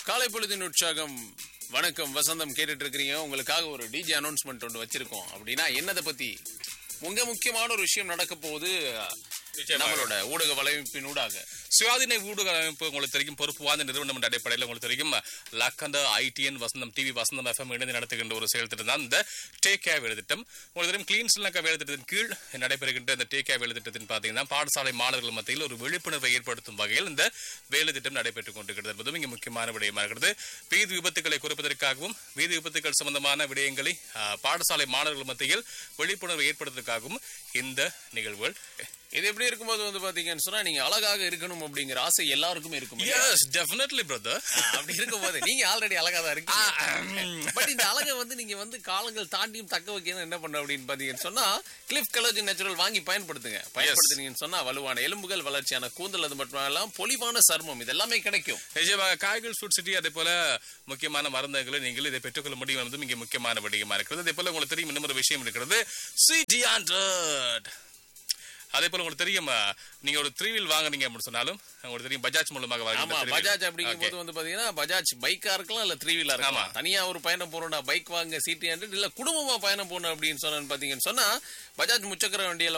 காலை பொழுதின் உற்சாகம் வணக்கம் வசந்தம் கேட்டுட்டு இருக்கிறீங்க உங்களுக்காக ஒரு டிஜே அனௌன்ஸ்மெண்ட் ஒன்று வச்சிருக்கோம் அப்படின்னா என்னதை பத்தி மிக முக்கியமான ஒரு விஷயம் நடக்க போகுது நம்மளோட ஊடக வலையமைப்பினூடாக சுயாதீன ஊடக அமைப்பு உங்களுக்கு தெரியும் பொறுப்பு வாய்ந்த நிறுவனம் என்ற அடிப்படையில் உங்களுக்கு தெரியும் லக்கந்த ITN Vasantham TV Vasantham FM இணைந்து நடத்துகின்ற ஒரு செயல் திட்டம் தான் இந்த டேக் கேர் வேலை திட்டம் உங்களுக்கு தெரியும் கிளீன் ஸ்ரீலங்கா வேலை திட்டத்தின் கீழ் நடைபெறுகின்ற இந்த டேக் கேர் வேலை திட்டத்தின் பார்த்தீங்கன்னா பாடசாலை மாணவர்கள் மத்தியில் ஒரு விழிப்புணர்வை ஏற்படுத்தும் வகையில் இந்த வேலை திட்டம் நடைபெற்றுக் கொண்டிருக்கிறது என்பதும் இங்கே முக்கியமான விடயமா இருக்கிறது வீதி விபத்துக்களை குறைப்பதற்காகவும் வீதி விபத்துக்கள் சம்பந்தமான விடயங்களை ஆ, பாடசாலை மாணவர்கள் மத்தியில் விழிப்புணர்வை ஏற்படுத்துவதற்காகவும் இந்த நிகழ்வுகள் இது எப்படி இருக்கும்போது வந்து பாத்தீங்கன்னு சொன்னா நீங்க அழகாக இருக்கணும் அப்படிங்கிற ஆசை எல்லாருக்குமே இருக்கும் இல்லையா? எஸ் டெஃபினெட்லி பிரதர் அப்படி இருக்கும்போது நீங்க ஆல்ரெடி அழகா தான் இருக்கீங்க பட் இந்த அழகை வந்து நீங்க வந்து காலங்கள் தாண்டியும் தக்க வைக்கணும் என்ன பண்ண அப்படின்னு பாத்தீங்கன்னு சொன்னா கிளிஃப் கலோஜி நேச்சுரல் வாங்கி பயன்படுத்துங்க பயன்படுத்துனீங்கன்னு சொன்னா வலுவான எலும்புகள் வளர்ச்சியான கூந்தல் அது மட்டும் இல்லாம பொலிவான சர்மம் இது எல்லாமே கிடைக்கும் நிஜமாக காய்கள் ஃபுட் சிட்டி அதே போல முக்கியமான மருந்துகளை நீங்கள் இதை பெற்றுக்கொள்ள முடியும் என்பதும் இங்கே முக்கியமான விடயமா இருக்கிறது அதே போல உங்களுக்கு தெரியும் இன்னும் ஒரு விஷயம் இருக்கிறது சிடி ஹண்ட்ரட் அதே போல உங்களுக்கு தெரியும் அஹ், நீங்க ஒரு த்ரீ வீல் வாங்குனீங்க அப்படின்னு சொன்னாலும் உங்களுக்கு தெரியும் பஜாஜ் மூலமாக ஆமா வாங்குற three wheel. பஜாஜ் அப்படிங்கும் போது வந்து பாத்தீங்கன்னா பஜாஜ் பைக்கா இருக்கலாம் இல்ல த்ரீ வீலர் இருக்கலாம் ஆமா. தனியா ஒரு பயணம் போறோம்டா பைக் வாங்க சிடி ஹண்ட்ரட் இல்ல குடும்பமா பயணம் போகணும் அப்படின்னு சொன்னு பாத்தீங்கன்னு சொன்னா பஜாஜ் முச்சக்கர வண்டியில